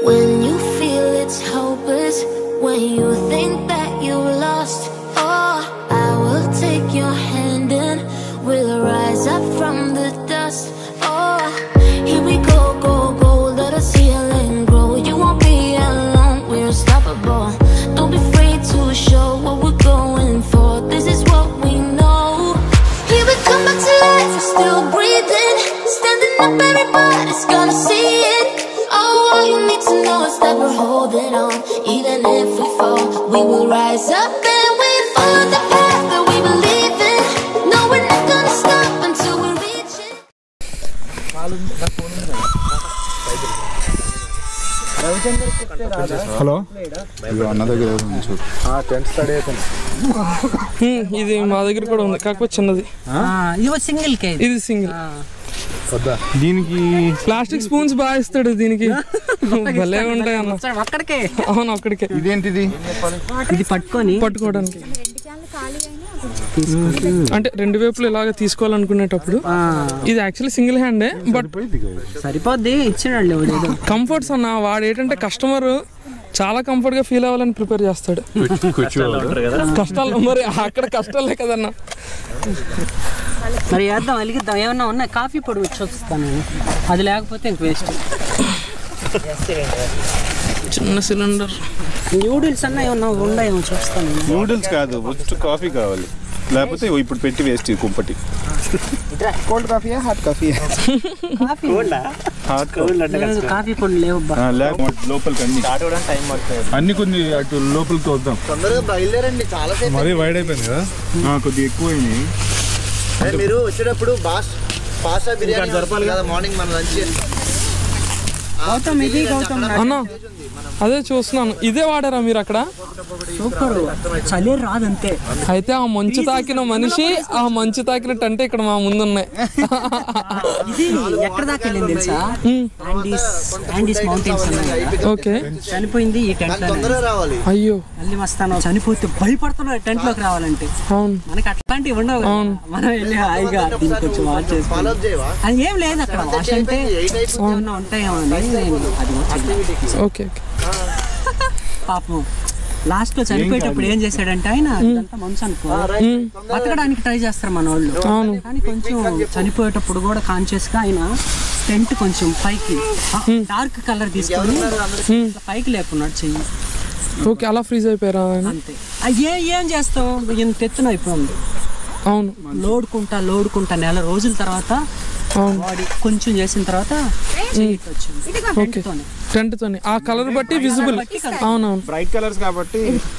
When you feel it's hopeless, when you think that you lost, oh, I will take your hand and we'll rise up from the dust. Oh, here we go, go, go, let us heal and grow. You won't be alone, we're unstoppable. Don't be afraid to show what we're going for. This is what we know. Here we come back to life, we're still breathing. Standing up, everybody's gonna see it. Oh, all you need to know is that we're holding on. Even if we fall, we will rise up and we follow the path that we believe in. No, we're not gonna stop until we reach it. Hello ఇదిగో అన్న దగ్గర ఏదో ఉంది చూడు tenth study అయిపోయింది హ్మ్, ఇది మా దగ్గర కూడా ఉంది కాకపోతే చిన్నది ఇవో సింగిల్ కేజీ ఇది సింగిల్ వద్దా దీనికి ప్లాస్టిక్ స్పూన్స్ బాగా ఇస్తాడు దీనికి భలే ఉంటాయి అన్న అక్కడికే అవును అక్కడికే ఇదేంటిది ఇది పట్టుకొని పట్టుకోవడానికి అంటే రెండు వైపులు ఇలాగ తీసుకోవాలనుకునేటప్పుడు ఆ, ఇది యాక్చువల్లీ సింగిల్ హ్యాండే బట్ సరిపోద్ది ఇచ్చినాడు వాడు ఏదో కంఫర్ట్స్ అన్న వాడు ఏంటంటే కస్టమర్ చాలా కంఫర్ట్ గా ఫీల్ అవ్వాలని ప్రిపేర్ చేస్తాడు కష్టాలు మరి అక్కడ కష్టాలే కదన్న మరి వేద్దాం అలిగిద్దాం ఏమన్నా ఉన్నాయి కాఫీ పొడి వచ్చి వస్తాను అది లేకపోతే ఇంక వేస్ట్ చిన్న సిలిండర్ న్యూడిల్స్ అన్న ఏమన్నా ఉన్నాయేమో చూస్తాను నూడిల్స్ కాదు ఫస్ట్ కాఫీ కావాలి లేకపోతే ఇగో ఇప్పుడు పెట్టి వేస్ట్ ఇది కుంపటి కోల్డ్ కాఫీయా hot coffee coffee hot coffee లేదు, కాఫీ పొడి లేవు బా లేకపోతే లోపలికి అన్ని అన్ని కొన్ని అటు లోపలికి వద్దాం తొందరగా బయలుదేరండి చాలా సేపు మరీ వైడ్ అయిపోయింది కదా కొద్దిగా ఎక్కువైంది అదే మీరు వచ్చేటప్పుడు బాస్ పాసా బిర్యానీ జరపాలి కదా మార్నింగ్ మన లంచ్ గౌతమ్ ఇది గౌతమ్ అన్న అదే చూస్తున్నాను ఇదే వాడారా మీరు అక్కడ సూపర్ చలి రాదంతే అయితే ఆ మంచు తాకిన మనిషి ఆ మంచు తాకినట్టు అంటే ఇక్కడ మా ముందున్నాయి ఇది ఎక్కడ దాకా వెళ్ళింది తెలుసా ఆండీస్ ఆండీస్ మౌంటైన్స్ ఉన్నాయి కదా ఓకే చనిపోయింది ఈ టెంట్ లో తొందరగా రావాలి అయ్యో మళ్ళీ వస్తాను చనిపోతే భయపడుతున్నాడు టెంట్ లోకి రావాలంటే అవును మనకి అట్లాంటివి ఉండవు కదా. మనం వెళ్ళి హాయిగా దీన్ని కొంచెం వాచ్ ఫాలో చేసుకోవాలి అప్ చేయవా అది ఏం లేదు అక్కడ వాష్ అంటే ఎయిట్ అయిపోయింది ఏమన్నా ఉంటాయేమో అని నేను అది వచ్చింది. ఓకే ఓకే పాపం లాస్ట్ లో చనిపోయేటప్పుడు ఏం చేశాడంటే ఆయన ఇదంతా మనసు అనుకో బతకడానికి ట్రై చేస్తారు మన వాళ్ళు అవును కానీ కొంచెం చనిపోయేటప్పుడు కూడా కాన్షియస్ గా ఆయన టెంట్ కొంచెం పైకి డార్క్ కలర్ తీసుకొని ఇట్లా పైకి లేకున్నాడు చెయ్యి ఓకే అలా ఫ్రీజ్ అయిపోయారా అని అంతే ఆ ఏ ఏం చేస్తాం ఇంత ఎత్తున అయిపోయింది అవును లోడుకుంటా లోడుకుంటా నెల రోజుల తర్వాత అవును బాడీ కొంచెం చేసిన తర్వాత చెయ్యి ఇట్లా వచ్చింది ఓకే టెంట్ తోని ఆ కలర్ బట్టి విజిబుల్ అవునవును బ్రైట్ కలర్స్ కాబట్టి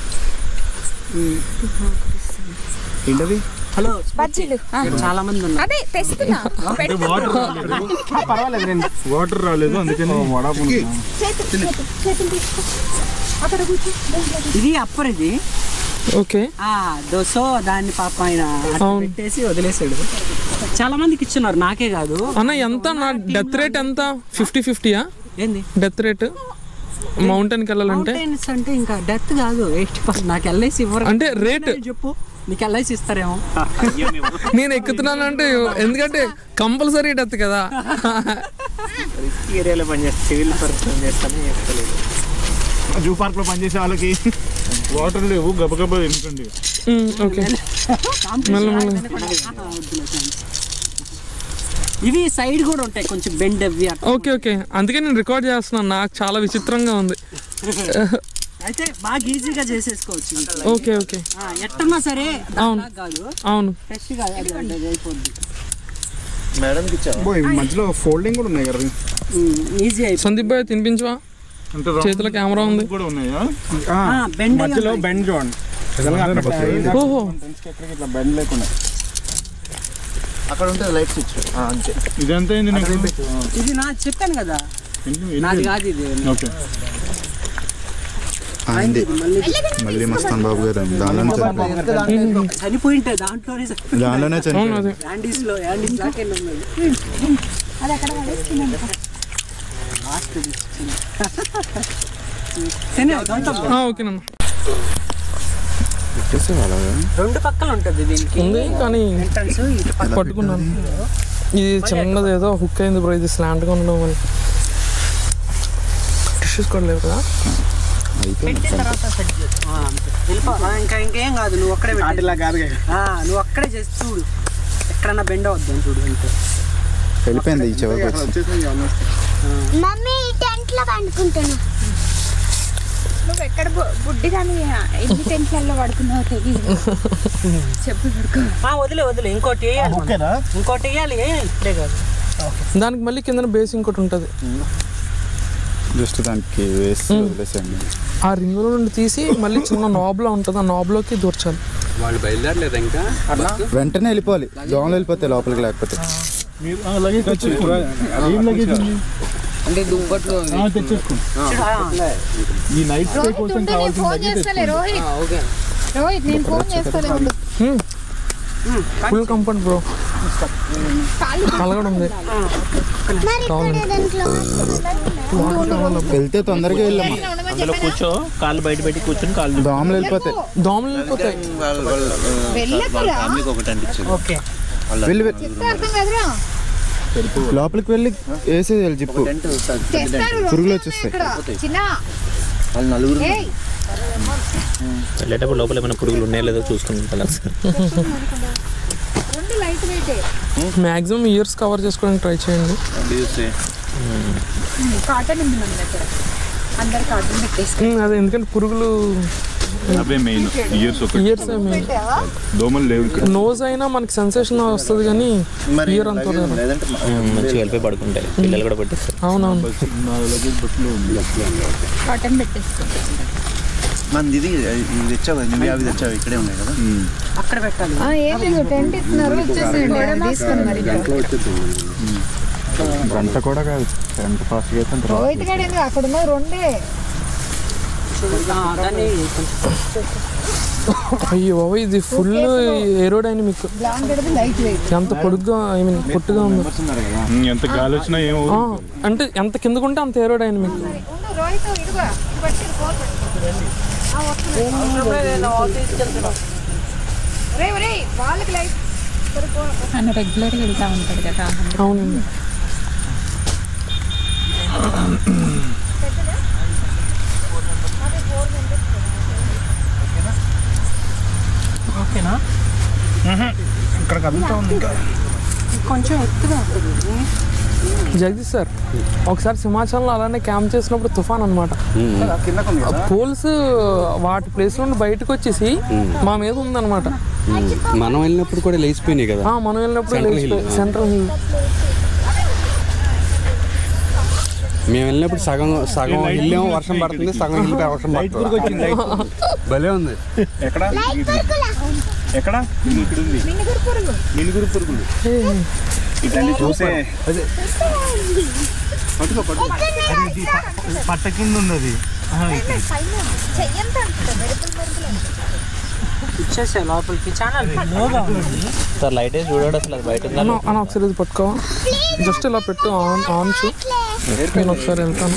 ఏంటది హలో బజ్జీలు ఆ, చాలా మంది ఉన్నారు అదే తెస్తున్నా వాటర్ రాలేదు పర్వాలేదు నేను వాటర్ రాలేదు అందుకని వడా చేతులు చేతులు చేతులు తీసుకో అక్కడ కూర్చో ఇది అప్పర్ ఇది ఓకే ఆ దోసో దాన్ని పాప ఆయన అట్లా అవును. పెట్టేసి వదిలేసాడు చాలా మందికి ఇచ్చున్నారు నాకే కాదు అన్న ఎంత నా డెత్ రేట్ ఎంత ఫిఫ్టీ ఫిఫ్టీయా ఏంది డెత్ రేట్ మౌంటైన్కి వెళ్ళాలంటే మౌంటైన్స్ అంటే ఇంకా డెత్ కాదు ఎయిటీ పర్సెంట్ నాకు ఎల్ఐసి ఇవ్వరు అంటే రేట్ చెప్పు నీకు ఎల్ఐసి ఇస్తారేమో నేను ఎక్కుతున్నాను అంటే ఎందుకంటే కంపల్సరీ డెత్ కదా ఏరియాలో పనిచేస్తా సివిల్ పర్సన్ చేస్తాను చేస్తలేదు జూ పార్క్ లో పనిచేసే వాళ్ళకి వాటర్ లేవు గబగబా ఎందుకండి ఉమ్, ఓకే మెల్ల మెల్ల ఇవి సైడ్ కూడా ఉంటాయి కొంచెం బెండ్ అవి అట్లా. ఓకే ఓకే అందుకే నేను రికార్డ్ చేస్తున్నాను నాకు చాలా విచిత్రంగా ఉంది అయితే బాగా ఈజీగా చేసేసుకోవచ్చు ఓకే ఓకే ఆ, ఎట్టన్నా సరే అవును. దానిలాగా కాదు అవును ఫ్రెష్ గా అది అది అయిపోద్ది మేడంకి ఇచ్చావా బోయ్ మధ్యలో ఫోల్డింగ్ కూడా ఉన్నాయి కదా ఈజీ అయిపోతుంది సందీప్ భాయ్ తినిపించవా అంటే చేతిలో కెమెరా ఉంది కూడా ఉన్నాయా బెండ్ మధ్యలో బెండ్ చూడండి ఓహో ఇట్లా బెండ్ లేకుండా అక్కడ ఉంటుంది లైట్ స్విచ్ అంతే ఇదంతా ఏంది నీకు ఇది నా చెప్పాను కదా ఏంటి? నాది కాదు ఇది ఓకే అయింది మళ్ళీ మస్తాన్ బాబు గారు దానిలోనే చనిపోయింది చనిపోయి ఉంటాయి దాంట్లోనే దానిలోనే అవును చనిపోయింది అదే యాండీస్ లో యాండీస్ దాకా వెళ్ళి అది అక్కడ పడేసుకున్నాను ఆ, ఓకేనన్న రెండు పక్కల ఉంటుంది దీనికి ఉంది కానీ ఎంట్రన్స్ ఇటు పక్క పట్టుకున్నాను ఇది చిన్నది ఏదో హుక్ అయింది బ్రో ఇది స్లాంట్గా ఉండడం వల్ల బ్రషెస్ కూడా లేవు కదా పెట్టిన తర్వాత సెట్ చేద్దాం. ఆ, అంతే. వెళ్ళిపో ఆ, ఇంకా ఇంకేం కాదు నువ్వు ఒక్కడే పెట్టేయ్. వాటిలా కాదు ఆ, నువ్వు అక్కడే చేసి చూడు ఎక్కడన్నా బెండ్ అవుద్దాం చూడు అంతే వెళ్ళిపోయింది ఈ చివరికి వచ్చి వచ్చేసింది ఆల్మోస్ట్ మమ్మీ టెంట్ లో పండుకుంటాను నువ్వు ఎక్కడ బు- బుడ్డి కానీ ఎన్ని టెంట్లలో పడుకున్నావు తెలియదు చెప్పు పడుకో ఆ, వదిలే వదిలే ఇంకోటి వేయాలి మనం. ఓకేనా ఇంకోటి వేయాలి ఏ, ఇప్పుడే కాదు దానికి మళ్ళీ కింద బేస్ ఇంకోటి ఉంటుంది జస్ట్ దానికి వేసి వదిలేసేయండి ఆ రింగుల నుండి తీసి మళ్ళీ చిన్న నాబ్లో ఉంటుంది ఆ నాబ్లోకి దూర్చాలి వాళ్ళు బయలుదేరలేదు ఇంకా వెంటనే వెళ్ళిపోవాలి దోమలు వెళ్ళిపోతాయి లోపలికి లేకపోతే అంటే దుప్పట్లు చూడు, ఆ, రోహిత్ ఉంటే నేను ఫోన్ చేస్తలే రోహిత్ ఓకే రోహిత్ నేను ఫోన్ చేస్తలే ఉండు ఫుల్ కంఫర్ట్ బ్రో కాళ్ళు కలగడం ఉంది వెళ్తే తొందరగా వెళ్ళమ్మా ఉండమని అందులో కూర్చో కాళ్ళు బయట పెట్టి కూర్చొని కాళ్ళు దోమలు వెళ్ళిపోతాయి దోమలు వెళ్ళిపోతాయి వెళ్ళకురా ఫ్యామిలీకి ఒకటి అందించింది ఓకే వెళ్ళి వె- చెప్తే అర్థం కదరా లోపలికి వెళ్ళి వేసేది జిప్పు తెస్తారు పురుగులు రెండు వచ్చేస్తాయి. ఇక్కడ. చిన్న వాళ్ళు నలుగురు ఏయ్ వెళ్ళేటప్పుడు లోపల ఏమైనా పురుగులు ఉన్నాయో లేదో చూసుకుంటాను రెండు లైట్ వెయిటే మ్యాక్సిమం ఇయర్స్ కవర్ చేసుకోవడానికి ట్రై చేయండి కాటన్ ఉంది మన దగ్గర అందరు కాటన్ పెట్టేసి ఉమ్, అదే ఎందుకంటే పురుగులు అవే మెయిన్ ఇయర్స్ ఒకటి ఇయర్స్ దోమలు లేవు ఇక్కడ నోజ్ అయినా మనకి సెన్సేషన్ వస్తుంది కానీ మరి ఇయర్ అంతా లేదు. లేదంటే మంచిగా వెళ్ళిపోయి పడుకుంటాయి పిల్లలు కూడా పెట్టేస్తారు అవునవును కాటన్ పెట్టేసి మనది ఇది ఇది తెచ్చావు కదా నువ్వు అవి తెచ్చావు ఇక్కడే ఉన్నాయి కదా అక్కడ పెట్టాలి ఏం లేదు టెంట్ ఇస్తున్నారు వచ్చేసేయండి తీసుకొని మరి గంట కూడా కాదు గంట ఫాస్ట్గా అయితే అంత రాదు. రోహిత్ గడ ఎందుకు అక్కడ ఉన్నది రెండే ఆ, దాన్ని కొంచెం అయ్యో బాబోయ్, ఇది full aerodynamic blanket light weight ఎంత పొడుగ్గా ఐ మీన్ పొట్టుగా ఉంది ఎంత గాలి వచ్చినా ఏమో ఆ, అంటే ఎంత కిందకుంటే అంత ఏరోడైనమిక్ ఉండు రోహిత్ ఇదిగో ఇది పట్టుకెళ్ళి ఫోన్ పట్టుకో. ఆ, వస్తున్నా. ఒరేయ్, ఒరేయ్, వాళ్ళకి లైట్ ఆయన రెగ్యులర్గా వెళ్తా ఉంటాడు కదా అవునండి ఓకేనా ఇక్కడ కదులుతా ఉంది ఇంకా కొంచెం ఎత్తుగా ఉంటుంది జగదీష్ సార్ ఒకసారి సింహాచలంలో అలానే క్యాంప్ చేసినప్పుడు తుఫాన్ అనమాట కిందకు ఉంది కదా పోల్స్ వాటి ప్లేస్ నుండి బయటకు వచ్చేసి మా మీద ఉందన్నమాట మనం వెళ్ళినప్పుడు కూడా లేచిపోయినాయి కదా ఆ, మనం వెళ్ళినప్పుడు Central hill. సెంట్రల్ హిల్ మేము వెళ్ళినప్పుడు సగం సగం హిల్ ఏమో వర్షం పడుతుంది సగం హిల్ వర్షం పడుతుంది భలే ఉంది ఎక్కడ ఎక్కడ ఇక్కడ ఉంది మినుగురు పురుగులు ఇట్లాంటి చూసే పట్టుకో పట్టుకో పట్ట కింద ఉంది అది ఇచ్చేసే లోపలికి చాలా లోగా ఉంది సార్ లైట్ వేసి చూడాడు అసలు అది బయట ఉందా అన్న అన్న ఒకసారి ఇది పట్టుకో జస్ట్ ఇలా పెట్టు ఆన్ ఆన్ చూ నేను ఒకసారి వెళ్తాను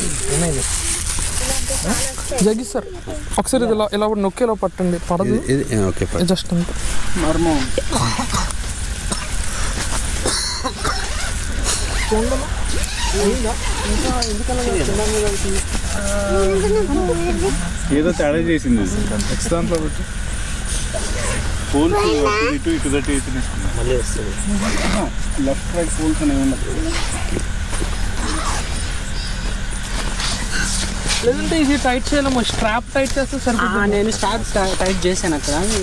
జగదీష్ సార్ ఒకసారి ఇది ఇలా ఇలా నొక్కి ఇలా పట్టండి పడదు ఇది ఓకే జస్ట్ అంతే మర్మం ఏదో తేడా చేసింది నెక్స్ట్ దాంట్లో పెట్టి పోల్స్ అటు ఇటు ఇటు దట్టి ఇటు మళ్ళీ వస్తుంది లెఫ్ట్ రైట్ పోల్స్ అనేవి ఉండదు లేదంటే ఇది టైట్ చేయలేము స్ట్రాప్ టైట్ చేస్తే ఆ, సరిపోతుంది నేను స్టార్ట్ టైట్ చేశాను అక్కడ అది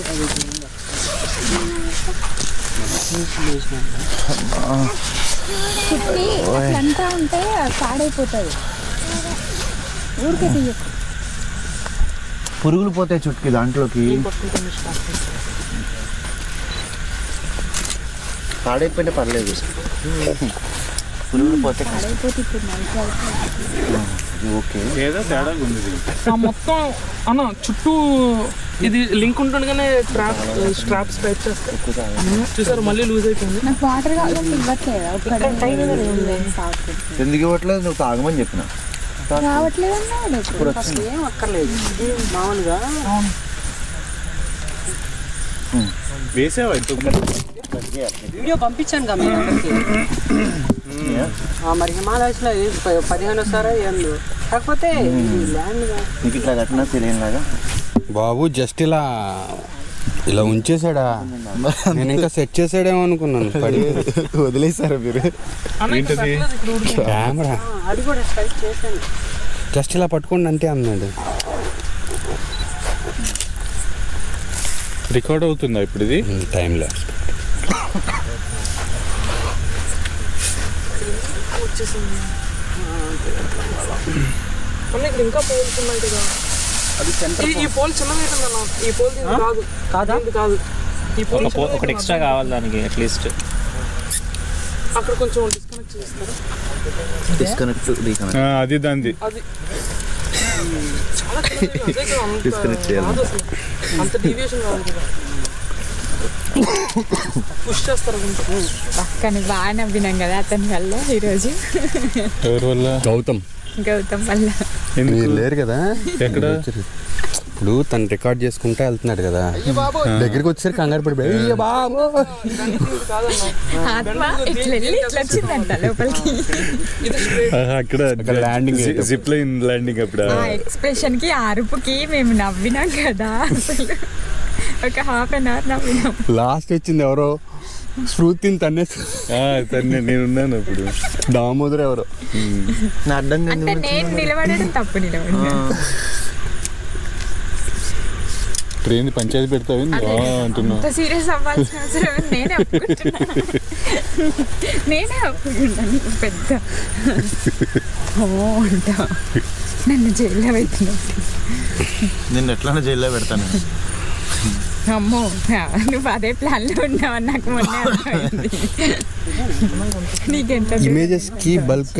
చుట్టి అట్లంతా ఉంటే పాడైపోతుంది ఊరికే తీయకు పురుగులు పోతాయి చుట్టుకి దాంట్లోకి పాడైపోయినా పర్లేదు పురుగులు పోతే పాడైపోతే ఇప్పుడు నైట్ ఓకే ఏదో తేడా ఉంది ఇది. ఆ మొత్తం అన్న చుట్టూ ఇది లింక్ ఉంటుండగానే ట్రాప్ స్ట్రాప్స్ టైట్ చేస్తే చూసారు మళ్ళీ లూజ్ అయిపోయింది నాకు వాటర్ కావాలంటే ఇవ్వట్లేదా ఒక్కడ ఎందుకు ఇవ్వట్లేదు నువ్వు తాగమని చెప్పిన రావట్లేదు అన్నాడు ఇప్పుడు అసలు ఏం అక్కర్లేదు మామూలుగా వేసావా ఇంతకు ముందు? వీడియో పంపించాను కదా మీ అందరికి ఉన్నాయా ఆ, మరి హిమాలయస్ లో ఇది ప- పదిహేను వస్తారా ఏళ్ళు కాకపోతే ఈ ల్యాండ్ నీకు ఇట్లా కట్టినా తెలియని లాగా బాబు జస్ట్ ఇలా ఇలా ఉంచేసాడా నేను ఇంకా సెట్ చేసాడేమో అనుకున్నాను పడి వదిలేసారా మీరు ఏంటది కెమెరా అది కూడా స్ట్రైక్ చేశాను జస్ట్ ఇలా పట్టుకోండి అంటే అన్నాడు రికార్డ్ అవుతుందా ఇప్పుడు ఇది టైం లేదు అన్న ఇక్కడ ఇంకా పోల్స్ ఉన్నాయి కదా ఈ- ఈ పోల్ చిన్నది అవుతుందన్న ఈ పోల్ దీనికి కాదు కాదా? దీనికి కాదు ఈ పోల్ ఒక పో- ఒకటి ఎక్స్ట్రా కావాలి దానికి అట్లీస్ట్ అక్కడ కొంచెం డిస్కనెక్ట్ చేస్తారు డిస్కనెక్ట్ రీకనెక్ట్ ఆ, అది దాంది అది చాలా చిన్నది. అదే కదా అంత Disconnect చేయాలి. కాదు అసలు. అంత డీవియేషన్ కాదు కదా పుష్ చేస్తారు కొంచెం కానీ బాగా నవ్వినాం కదా అతని వల్ల ఈరోజు ఎవరి వల్ల గౌతమ్ గౌతమ్ వల్ల ఎందుకు మీరు లేరు కదా ఎక్కడ ఇప్పుడు తను రికార్డ్ చేసుకుంటా వెళ్తున్నాడు కదా దగ్గరికి వచ్చేసరికి కంగారు పడిపోయి "అయ్య బాబు కాదన్న ఆత్మ ఇట్లా వెళ్ళి ఇట్లా వచ్చిందంట లోపలికి ఇది స్ట్రేట్ ఆహా, అక్కడ అక్కడ landing జి- అయ్యేటప్పుడు. జిప్ లైన్ ల్యాండింగ్ అప్పుడు ఆ ఎక్స్ప్రెషన్ కి ఆ అరుపుకి మేము నవ్వినాం కదా అసలు ఒక హాఫ్ అన్ అవర్ నవ్వినాం లాస్ట్ వచ్చింది ఎవరో స్మృతిని తన్నేసి ఆ, తన్నే నేనున్నాను అప్పుడు దామోదర్ ఎవరో నా అడ్డంగా అంటే నేను నిలబడడం తప్పు నిలబడి ట్రైన్ పంచాయతీ పెడతావు అంటున్నావు అంత సీరియస్ అవ్వాల్సిన అవసరం ఉంది. నేనే ఒప్పుకుంటున్నా నేనే ఒప్పుకుంటాను పెద్ద ఓ అంటా నన్ను జైల్లో పెట్టినట్టు నిన్ను ఎట్లా జైల్లో పెడతాను అమ్మో నువ్వు అదే ప్లాన్ లో ఉన్నావని నాకు మొన్న అర్థమైంది నీకెంత ఇమేజెస్ కి బల్క్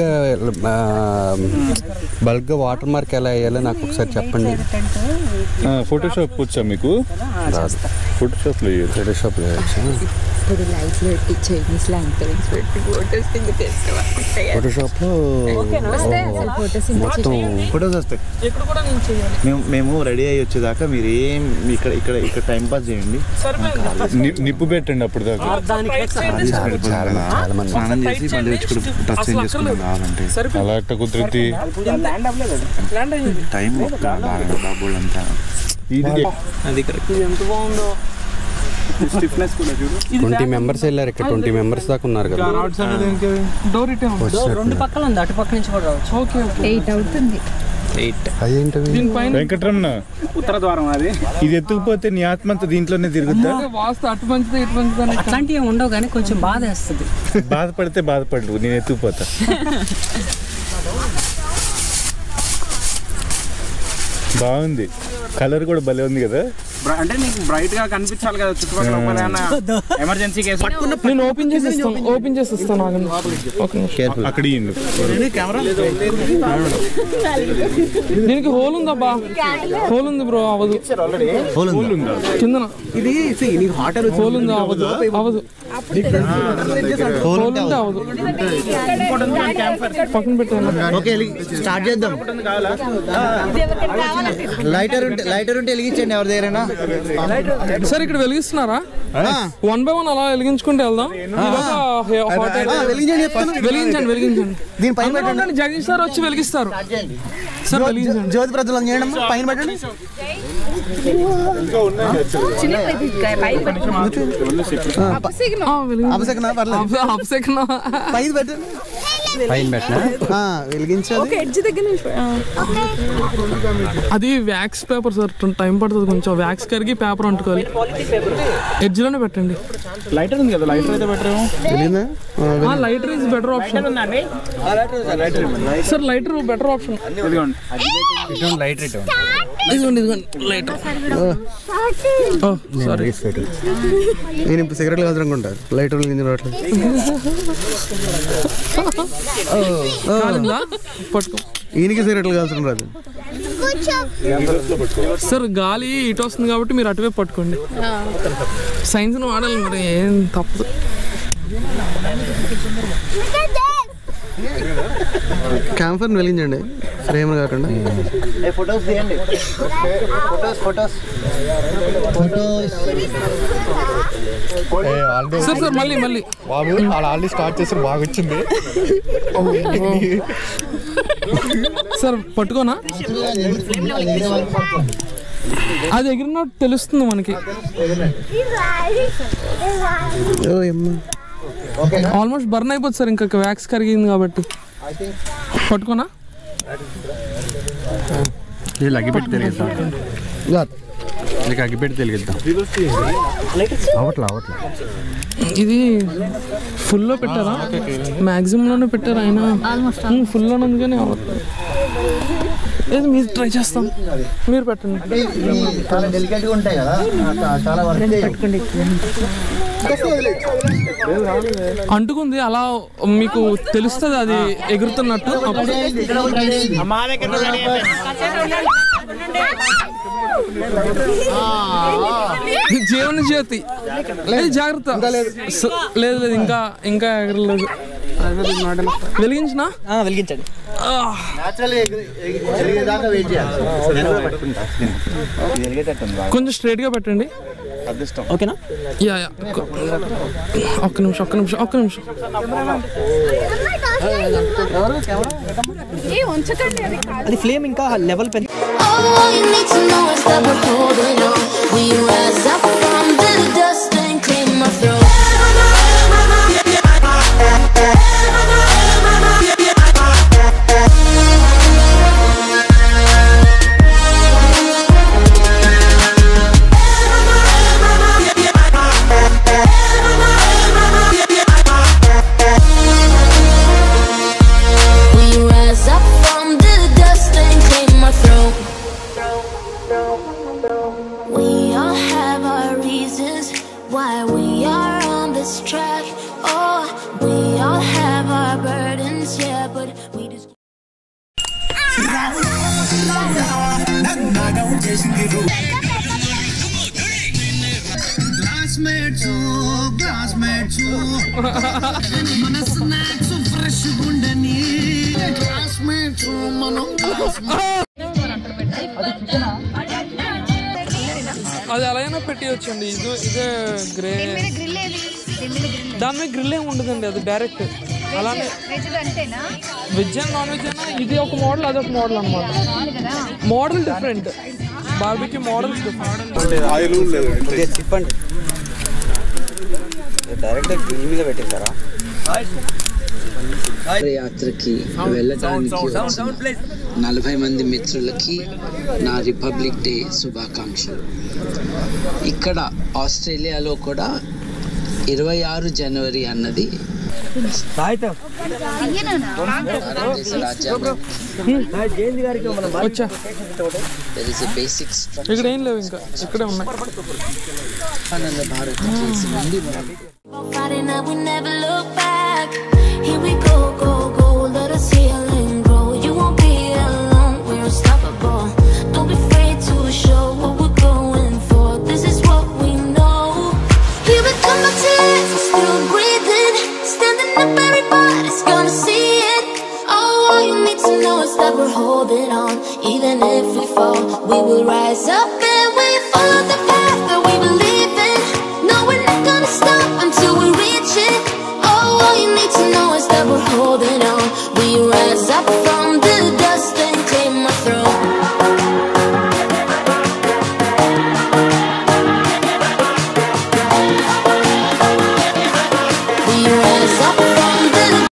బల్క్ వాటర్ మార్క్ ఎలా వేయాలో నాకు ఒకసారి చెప్పండి ఫోటోషాప్ వచ్చా మీకు రాదు ఫోటోషాప్ లో వేయరు. ఫోటోషాప్ ఇప్పుడు లైట్లు పెట్టి చైనీస్ ల్యాంటర్స్ పెట్టి ఫోటోస్ కింద తెస్తావా ఫోటోషాప్ లో వస్తాయి అసలు ఫోటోస్ మొత్తం ఫొటోస్ వస్తాయి ఇక్కడ కూడా నేను చేయాలి మేము మేము రెడీ అయ్యి వచ్చేదాకా మీరు ఏం ఇక్కడ ఇక్కడ ఇక్కడ టైం పాస్ చేయండి సరిపోయింది ని- నిప్పు పెట్టండి అప్పుడు దాకా దానికి చాలా చాలా చాలా మంది స్నానం చేసి మళ్ళీ వచ్చి ఇక్కడ టచ్ అసలు చేసుకున్నాం కావాలంటే సరిపోయింది అలా అట్ట కుదిరితే ల్యాండ్ అయ్యింది టైం బాగా బాబోళ్ళు అంతా ఇది అది కరెక్ట్ ఇది ఎంత బాగుందో ట్వంటీ మెంబర్స్ వెళ్ళారు ఇక్కడ ట్వంటీ మెంబర్స్ దాకా ఉన్నారు కదా డోర్ ఇటే ఉంది రెండు పక్కల ఉంది అటు పక్క నుంచి కూడా రావచ్చు ఓకే ఓకే ఎయిట్ అవుతుంది ఎయిట్ అదేంటవి దీనిపైన వెంకటరమణ ఉత్తర ద్వారం అది ఇది ఎత్తుకుపోతే నీ ఆత్మ అంతా దీంట్లోనే తిరుగుతా వాస్తు అటు పంచుతా ఇటు పంచుతా అట్లాంటివి ఏమి ఉండవు కానీ కొంచెం బాధ వేస్తుంది బాధపడితే బాధపడరు నేను ఎత్తుకుపోతా బాగుంది కలర్ కూడా భలే ఉంది కదా బ్ర- అంటే నీకు బ్రైట్ గా కనిపించాలి కదా చుట్టుపక్కల ఒకవేళ ఏమన్నా ఎమర్జెన్సీ కేసు నేను ఓపెన్ చేసి ఇస్తాను ఓపెన్ చేసి ఇస్తాను ఆగండి ఒక నిమిషం. అక్కడ ఇయ్యండి. దీనికి హోల్ ఉందబ్బా హోల్ ఉంది బ్రో అవదు హోల్ ఉందా కిందన ఇది నీకు హాట్ హోల్ ఉంది అవదు అవదు హోల్ ఉంది అవదు పక్కన పెట్టాను ఓకే స్టార్ట్ చేద్దాం లైటర్ ఉంటే లైటర్ ఉంటే వెలిగించండి ఎవరి దగ్గరైనా సార్ ఇక్కడ వెలిగిస్తున్నారా వన్ బై వన్ అలా వెలిగించుకుంటూ వెళ్దాం ఈలోగా హే- hot air- వెలిగించండి వెలిగించండి దీని పైన అందరూ ఉండండి, జగదీష్ సార్ వచ్చి వెలిగిస్తారు సార్ వెలిగించండి జ్యోతి ప్రజ్వలం చేయడం పైన పెట్టండి ఆ, వెలిగించండి. అపసకనా పర్లేదు అప్- అప్సెకనా? పైన పెట్టండి పైన పెట్టినా ఆ, వెలిగించాలి అది వ్యాక్స్ పేపర్ సార్ టైం పడుతుంది కొంచెం వ్యాక్స్ కరిగి పేపర్ అంటుకోవాలి ఎడ్జ్ లోనే పెట్టండి లైటర్ ఉంది కదా లైటర్ అయితే బెటర్ వెలిగిందా ఆ, lighter is better option sir lighter better option ఇదిగోండి లైట్ రేట్ ఇదిగోండి ఇదిగోండి లైటర్ సారీ నేను ఇప్పుడు సిగరెట్లు కాదురనుకుంటా లైటర్ వెలిగించిన రావట్లేదు కాలిందా పట్టుకో ఈయనకి సిగరెట్లు కాల్చడం రాదు సార్ గాలి ఇటు వస్తుంది కాబట్టి మీరు అటువైపు పట్టుకోండి సైన్స్ వాడాలి మరి ఏం తప్పదు క్యాంఫర్ వెలిగించండి ఫ్రేమ్ కాకుండా ఏ ఫొటోస్ తీయండి photos photos photos sir sir మళ్ళీ మళ్ళీ బాబు వాళ్ళు ఆల్రెడీ స్టార్ట్ చేసి బాగా వచ్చింది సార్ పట్టుకోనా అది ఎగిరినట్టు తెలుస్తుంది మనకి ఆల్మోస్ట్ బర్న్ అయిపోతుంది సార్ ఇంకా వ్యాక్స్ కరిగింది కాబట్టి పట్టుకోనా వీళ్ళు అగ్గిపెట్టి తెలియద్దాం వీళ్ళకి అగ్గిపెట్టి తెలియద్దాం అవట్లా అవట్లా ఇది ఫుల్లో పెట్టారా మ్యాక్సిమంలోనే పెట్టారా ఆయన ఫుల్లో అందుకని అవ్వట్లేదు ఏది మీరు ట్రై చేస్తాం మీరు పెట్టండి ఇవి చాలా డెలికేట్ గా ఉంటాయి కదా చా- చాలా వర్క్ అంటుకుంది అలా మీకు తెలుస్తుంది అది ఎగురుతున్నట్టు మా దగ్గర జీవన జ్యోతి లేదు జాగ్రత్త స- లేదు లేదు ఇంకా ఇంకా ఎగరలేదు వెలిగించినా వెలిగించండి న్యాచురల్ ఎరిగేదాకా వెయిట్ చేయాలి నేను కూడా పట్టుకుంటా కొంచెం స్ట్రైట్ గా పెట్టండి అదృష్టం ఓకేనా యా యా ఒక్క- ఒక్క నిమిషం ఒక్క నిమిషం ఒక్క నిమిషం ఏ ఉంచకండి అది కాదు అది ఫ్లేమ్ ఇంకా లెవెల్ పెంచి All you need to know is that we're holding on. We rise up from the dust and clean my throat. We rise up from the dust and clean my throat. We all have our reasons why we are on this track. Oh, we all have our burdens, yeah, but we just. అది అలాగైనా పెట్టి వచ్చండి ఇది ఇదే grey grill ఏది దీని మీద grill దాని మీద గ్రిల్ ఏమి ఉండదండి అది డైరెక్ట్ అలానే వెజ్ అంతేనా వెజ్ అండ్ నాన్ వెజ్ అయినా ఇది ఒక మోడల్ అది ఒక మోడల్ అనమాట కదా మోడల్ డిఫరెంట్ బార్బీకి మోడల్స్ డిఫరెంట్ ఆయిల్ లేదు చెప్పండి డైరెక్ట్ గ్రిల్ మీద పెట్టేశారా యాత్రకి వెళ్ళడానికి వచ్చిన నలభై మంది మిత్రులకి నా రిపబ్లిక్ డే శుభాకాంక్షలు ఇక్కడ ఆస్ట్రేలియాలో కూడా ఇరవై ఆరు జనవరి అన్నది భారతదేశ రాజ్యాంగం వచ్చా there is a basic structure ఇక్కడ ఏం లేవు ఇంకా ఇక్కడే ఉన్నాయి ఆనంద భారత్ చేసి నుండి మొదలు Friday night, we never look back. Here we go, go, go. Let us heal and grow. You won't be alone. We're unstoppable. Don't be afraid to show what we're going for. This is what we know. Here we come back to life. We're still breathing. Standing up, everybody's gonna see it. Oh, all you need to know is that we're holding on. Even if we fall, we will rise up